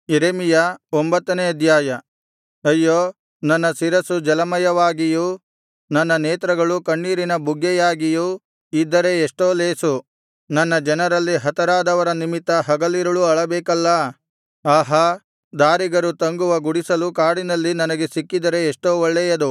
ಯೆರೆಮೀಯ ಒಂಬತ್ತನೇ ಅಧ್ಯಾಯ ಅಯ್ಯೋ ನನ್ನ ಶಿರಸ್ಸು ಜಲಮಯವಾಗಿಯೂ ನನ್ನ ನೇತ್ರಗಳು ಕಣ್ಣೀರಿನ ಬುಗ್ಗೆಯಾಗಿಯೂ ಇದ್ದರೆ ಎಷ್ಟೋ ಲೇಸು ನನ್ನ ಜನರಲ್ಲಿ ಹತರಾದವರ ನಿಮಿತ್ತ ಹಗಲಿರುಳೂ ಅಳಬೇಕಲ್ಲಾ ಆಹಾ ದಾರಿಗರು ತಂಗುವ ಗುಡಿಸಲು ಕಾಡಿನಲ್ಲಿ ನನಗೆ ಸಿಕ್ಕಿದರೆ ಎಷ್ಟೋ ಒಳ್ಳೆಯದು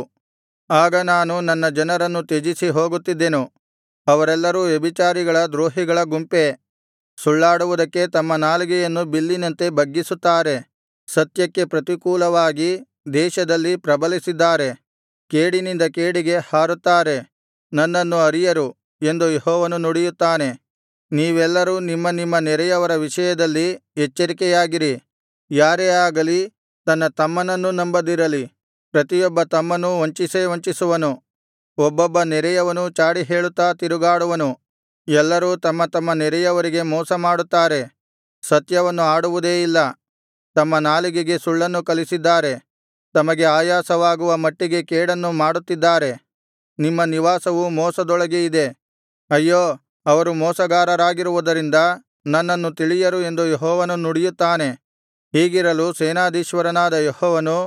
ಆಗ ನಾನು ನನ್ನ ಜನರನ್ನು ತ್ಯಜಿಸಿ ಹೋಗುತ್ತಿದ್ದೆನು ಅವರೆಲ್ಲರೂ ವ್ಯಭಿಚಾರಿಗಳ ದ್ರೋಹಿಗಳ ಗುಂಪೇ ಸುಳ್ಳಾಡುವುದಕ್ಕೆ ತಮ್ಮ ನಾಲಿಗೆಯನ್ನು ಬಿಲ್ಲಿನಂತೆ ಬಗ್ಗಿಸುತ್ತಾರೆ ಸತ್ಯಕ್ಕೆ ಪ್ರತಿಕೂಲವಾಗಿ ದೇಶದಲ್ಲಿ ಪ್ರಬಲಿಸಿದ್ದಾರೆ ಕೇಡಿನಿಂದ ಕೇಡಿಗೆ ಹಾರುತ್ತಾರೆ ನನ್ನನ್ನು ಅರಿಯರು ಎಂದು ಯೆಹೋವನು ನುಡಿಯುತ್ತಾನೆ ನೀವೆಲ್ಲರೂ ನಿಮ್ಮ ನಿಮ್ಮ ನೆರೆಯವರ ವಿಷಯದಲ್ಲಿ ಎಚ್ಚರಿಕೆಯಾಗಿರಿ ಯಾರೇ ಆಗಲಿ ತನ್ನ ತಮ್ಮನನ್ನು ನಂಬದಿರಲಿ ಪ್ರತಿಯೊಬ್ಬ ತಮ್ಮನೂ ವಂಚಿಸೇ ವಂಚಿಸುವನು ಒಬ್ಬೊಬ್ಬ ನೆರೆಯವನೂ ಚಾಡಿಹೇಳುತ್ತಾ ತಿರುಗಾಡುವನು ಎಲ್ಲರೂ ತಮ್ಮ ತಮ್ಮ ನೆರೆಯವರಿಗೆ ಮೋಸಮಾಡುತ್ತಾರೆ ಸತ್ಯವನ್ನು ಆಡುವುದೇ ಇಲ್ಲ ತಮ್ಮ ನಾಲಿಗೆಗೆ ಸುಳ್ಳನ್ನು ಕಲಿಸಿದ್ದಾರೆ ತಮಗೆ ಆಯಾಸವಾಗುವ ಮಟ್ಟಿಗೆ ಕೇಡನ್ನು ಮಾಡುತ್ತಿದ್ದಾರೆ ನಿಮ್ಮ ನಿವಾಸವು ಮೋಸದೊಳಗೆ ಇದೆ ಅಯ್ಯೋ ಅವರು ಮೋಸಗಾರರಾಗಿರುವುದರಿಂದ ನನ್ನನ್ನು ತಿಳಿಯರು ಎಂದು ಯೆಹೋವನು ನುಡಿಯುತ್ತಾನೆ ಹೀಗಿರಲು ಸೇನಾಧೀಶ್ವರನಾದ ಯೆಹೋವನು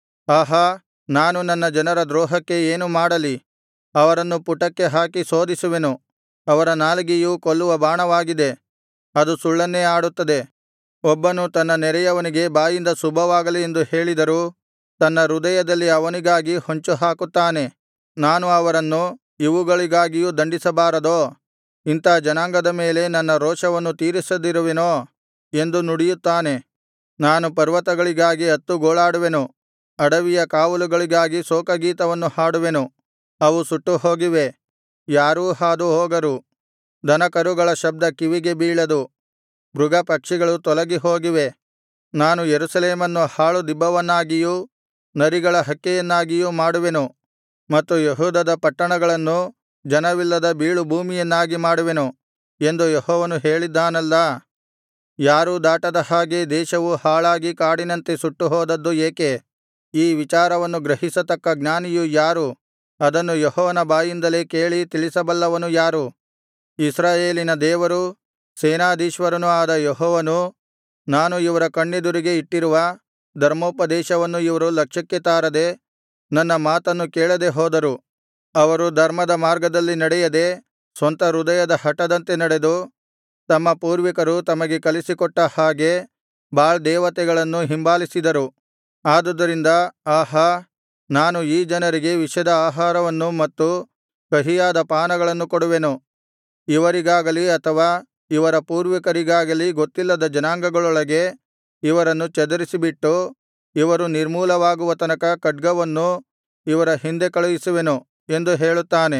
ಆಹಾ ನಾನು ನನ್ನ ಜನರ ದ್ರೋಹಕ್ಕೆ ಏನು ಮಾಡಲಿ ಅವರನ್ನು ಪುಟಕ್ಕೆ ಹಾಕಿ ಶೋಧಿಸುವೆನು ಅವರ ನಾಲಿಗೆಯು ಕೊಲ್ಲುವ ಬಾಣವಾಗಿದೆ ಅದು ಸುಳ್ಳನ್ನೇ ಆಡುತ್ತದೆ ಒಬ್ಬನು ತನ್ನ ನೆರೆಯವನಿಗೆ ಬಾಯಿಂದ ಶುಭವಾಗಲಿ ಎಂದು ಹೇಳಿದರೂ ತನ್ನ ಹೃದಯದಲ್ಲಿ ಅವನಿಗಾಗಿ ಹೊಂಚುಹಾಕುತ್ತಾನೆ ನಾನು ಅವರನ್ನು ಇವುಗಳಿಗಾಗಿಯೂ ದಂಡಿಸಬಾರದೋ ಇಂಥಾ ಜನಾಂಗದ ಮೇಲೆ ನನ್ನ ರೋಷವನ್ನು ತೀರಿಸದಿರುವೆನೋ ಎಂದು ನುಡಿಯುತ್ತಾನೆ ನಾನು ಪರ್ವತಗಳಿಗಾಗಿ ಅತ್ತು ಗೋಳಾಡುವೆನು ಅಡವಿಯ ಕಾವಲುಗಳಿಗಾಗಿ ಶೋಕಗೀತವನ್ನು ಹಾಡುವೆನು ಅವು ಸುಟ್ಟುಹೋಗಿವೆ ಯಾರೂ ಹಾದು ಹೋಗರು ದನಕರುಗಳ ಶಬ್ದ ಕಿವಿಗೆ ಬೀಳದು ಮೃಗಪಕ್ಷಿಗಳು ತೊಲಗಿ ಹೋಗಿವೆ ನಾನು ಯೆರೂಸಲೇಮನ್ನು ಹಾಳು ದಿಬ್ಬವನ್ನಾಗಿಯೂ ನರಿಗಳ ಹಕ್ಕೆಯನ್ನಾಗಿಯೂ ಮಾಡುವೆನು ಮತ್ತು ಯೆಹೂದದ ಪಟ್ಟಣಗಳನ್ನು ಜನವಿಲ್ಲದ ಬೀಳುಭೂಮಿಯನ್ನಾಗಿ ಮಾಡುವೆನು ಎಂದು ಯೆಹೋವನು ಹೇಳಿದ್ದಾನಲ್ಲಾ ಯಾರೂ ದಾಟದ ಹಾಗೆ ದೇಶವು ಹಾಳಾಗಿ ಕಾಡಿನಂತೆ ಸುಟ್ಟುಹೋದದ್ದು ಏಕೆ ಈ ವಿಚಾರವನ್ನು ಗ್ರಹಿಸತಕ್ಕ ಜ್ಞಾನಿಯು ಯಾರು ಅದನ್ನು ಯೆಹೋವನ ಬಾಯಿಂದಲೇ ಕೇಳಿ ತಿಳಿಸಬಲ್ಲವನು ಯಾರು ಇಸ್ರಾಯೇಲಿನ ದೇವರೂ ಸೇನಾಧೀಶ್ವರನೂ ಆದ ಯೆಹೋವನು ನಾನು ಇವರ ಕಣ್ಣೆದುರಿಗೆ ಇಟ್ಟಿರುವ ಧರ್ಮೋಪದೇಶವನ್ನು ಇವರು ಲಕ್ಷ್ಯಕ್ಕೆ ತಾರದೆ ನನ್ನ ಮಾತನ್ನು ಕೇಳದೆ ಹೋದರು ಅವರು ಧರ್ಮದ ಮಾರ್ಗದಲ್ಲಿ ನಡೆಯದೆ ಸ್ವಂತ ಹೃದಯದ ಹಠದಂತೆ ನಡೆದು ತಮ್ಮ ಪೂರ್ವಿಕರು ತಮಗೆ ಕಲಿಸಿಕೊಟ್ಟ ಹಾಗೆ ಬಾಳ್ ದೇವತೆಗಳನ್ನು ಹಿಂಬಾಲಿಸಿದರು ಆದುದರಿಂದ ಆಹಾ ನಾನು ಈ ಜನರಿಗೆ ವಿಷದ ಆಹಾರವನ್ನು ಮತ್ತು ಕಹಿಯಾದ ಪಾನಗಳನ್ನು ಕೊಡುವೆನು ಇವರಿಗಾಗಲಿ ಅಥವಾ ಇವರ ಪೂರ್ವಿಕರಿಗಾಗಲಿ ಗೊತ್ತಿಲ್ಲದ ಜನಾಂಗಗಳೊಳಗೆ ಇವರನ್ನು ಚದರಿಸಿಬಿಟ್ಟು ಇವರು ನಿರ್ಮೂಲವಾಗುವ ತನಕ ಖಡ್ಗವನ್ನು ಇವರ ಹಿಂದೆ ಕಳುಹಿಸುವೆನು ಎಂದು ಹೇಳುತ್ತಾನೆ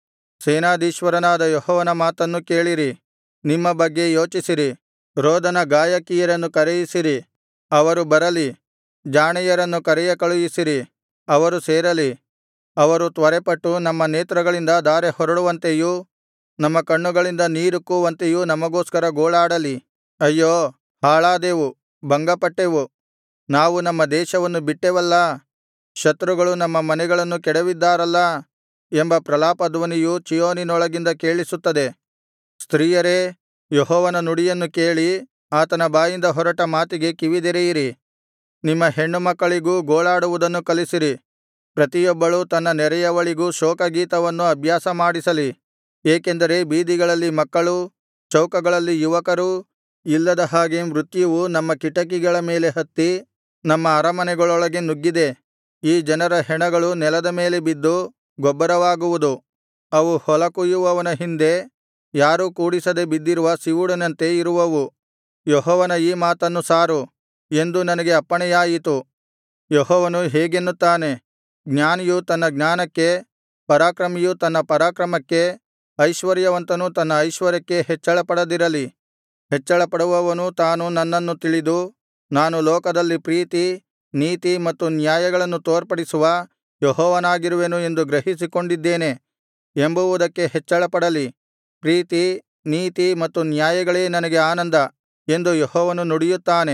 ಸೇನಾಧೀಶ್ವರನಾದ ಯೆಹೋವನ ಮಾತನ್ನು ಕೇಳಿರಿ ನಿಮ್ಮ ಬಗ್ಗೆ ಯೋಚಿಸಿರಿ ರೋದನ ಗಾಯಕಿಯರನ್ನು ಕರೆಯಿಸಿರಿ ಅವರು ಬರಲಿ ಜಾಣೆಯರನ್ನು ಕರೆಯ ಕಳುಹಿಸಿರಿ ಅವರು ಸೇರಲಿ ಅವರು ತ್ವರೆಪಟ್ಟು ನಮ್ಮ ನೇತ್ರಗಳಿಂದ ಧಾರೆ ಹೊರಡುವಂತೆಯೂ ನಮ್ಮ ಕಣ್ಣುಗಳಿಂದ ನೀರುಕ್ಕುವಂತೆಯೂ ನಮಗೋಸ್ಕರ ಗೋಳಾಡಲಿ ಅಯ್ಯೋ ಹಾಳಾದೆವು ಭಂಗಪಟ್ಟೆವು ನಾವು ನಮ್ಮ ದೇಶವನ್ನು ಬಿಟ್ಟೆವಲ್ಲಾ ಶತ್ರುಗಳು ನಮ್ಮ ಮನೆಗಳನ್ನು ಕೆಡವಿದ್ದಾರಲ್ಲಾ ಎಂಬ ಪ್ರಲಾಪಧ್ವನಿಯು ಚೀಯೋನಿನೊಳಗಿಂದ ಕೇಳಿಸುತ್ತದೆ ಸ್ತ್ರೀಯರೇ ಯೆಹೋವನ ನುಡಿಯನ್ನು ಕೇಳಿ ಆತನ ಬಾಯಿಂದ ಹೊರಟ ಮಾತಿಗೆ ಕಿವಿದೆರೆಯಿರಿ ನಿಮ್ಮ ಹೆಣ್ಣುಮಕ್ಕಳಿಗೂ ಗೋಳಾಡುವುದನ್ನು ಕಲಿಸಿರಿ ಪ್ರತಿಯೊಬ್ಬಳು ತನ್ನ ನೆರೆಯವಳಿಗೂ ಶೋಕಗೀತವನ್ನು ಅಭ್ಯಾಸಮಾಡಿಸಲಿ ಏಕೆಂದರೆ ಬೀದಿಗಳಲ್ಲಿ ಮಕ್ಕಳೂ ಚೌಕಗಳಲ್ಲಿ ಯುವಕರೂ ಇಲ್ಲದ ಹಾಗೆ ಮೃತ್ಯುವು ನಮ್ಮ ಕಿಟಕಿಗಳ ಮೇಲೆ ಹತ್ತಿ ನಮ್ಮ ಅರಮನೆಗಳೊಳಗೆ ನುಗ್ಗಿದೆ ಈ ಜನರ ಹೆಣಗಳು ನೆಲದ ಮೇಲೆ ಬಿದ್ದು ಗೊಬ್ಬರವಾಗುವುದು ಅವು ಹೊಲ ಕೊಯ್ಯುವವನ ಹಿಂದೆ ಯಾರೂ ಕೂಡಿಸದೆ ಬಿದ್ದಿರುವ ಸಿವುಡಿನಂತೆ ಇರುವವು ಯೆಹೋವನ ಈ ಮಾತನ್ನು ಸಾರು ಎಂದು ನನಗೆ ಅಪ್ಪಣೆಯಾಯಿತು ಯೆಹೋವನು ಹೀಗೆನ್ನುತ್ತಾನೆ ಜ್ಞಾನಿಯು ತನ್ನ ಜ್ಞಾನಕ್ಕೆ ಪರಾಕ್ರಮಿಯು ತನ್ನ ಪರಾಕ್ರಮಕ್ಕೆ ಐಶ್ವರ್ಯವಂತನು ತನ್ನ ಐಶ್ವರ್ಯಕ್ಕೆ ಹೆಚ್ಚಳಪಡದಿರಲಿ ಹೆಚ್ಚಳಪಡುವವನು ತಾನು ನನ್ನನ್ನು ತಿಳಿದು ನಾನು ಲೋಕದಲ್ಲಿ ಪ್ರೀತಿ ನೀತಿ ಮತ್ತು ನ್ಯಾಯಗಳನ್ನು ತೋರ್ಪಡಿಸುವ ಯೆಹೋವನಾಗಿರುವೆನು ಎಂದು ಗ್ರಹಿಸಿಕೊಂಡಿದ್ದೇನೆ ಎಂಬುವುದಕ್ಕೆ ಹೆಚ್ಚಳಪಡಲಿ ಪ್ರೀತಿ ನೀತಿ ಮತ್ತು ನ್ಯಾಯಗಳೇ ನನಗೆ ಆನಂದ ಎಂದು ಯೆಹೋವನು ನುಡಿಯುತ್ತಾನೆ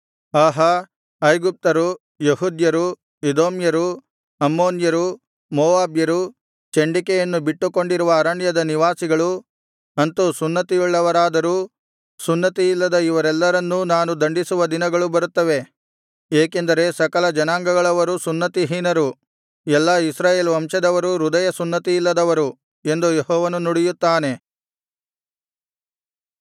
ಆಹಾ ಐಗುಪ್ತರು ಯೆಹೂದ್ಯರು ಎದೋಮ್ಯರು ಅಮ್ಮೋನ್ಯರು ಮೋವಾಬ್ಯರು ಚಂಡಿಕೆಯನ್ನು ಬಿಟ್ಟುಕೊಂಡಿರುವ ಅರಣ್ಯದ ನಿವಾಸಿಗಳು ಅಂತು ಸುನ್ನತಿಯುಳ್ಳವರಾದರೂ ಸುನ್ನತಿಯಿಲ್ಲದ ಇವರೆಲ್ಲರನ್ನೂ ನಾನು ದಂಡಿಸುವ ದಿನಗಳು ಬರುತ್ತವೆ ಏಕೆಂದರೆ ಸಕಲ ಜನಾಂಗಗಳವರೂ ಸುನ್ನತಿಹೀನರು ಎಲ್ಲಾ ಇಸ್ರಾಯೇಲ್ ವಂಶದವರೂ ಹೃದಯಸುನ್ನತಿಯಿಲ್ಲದವರು ಎಂದು ಯೆಹೋವನು ನುಡಿಯುತ್ತಾನೆ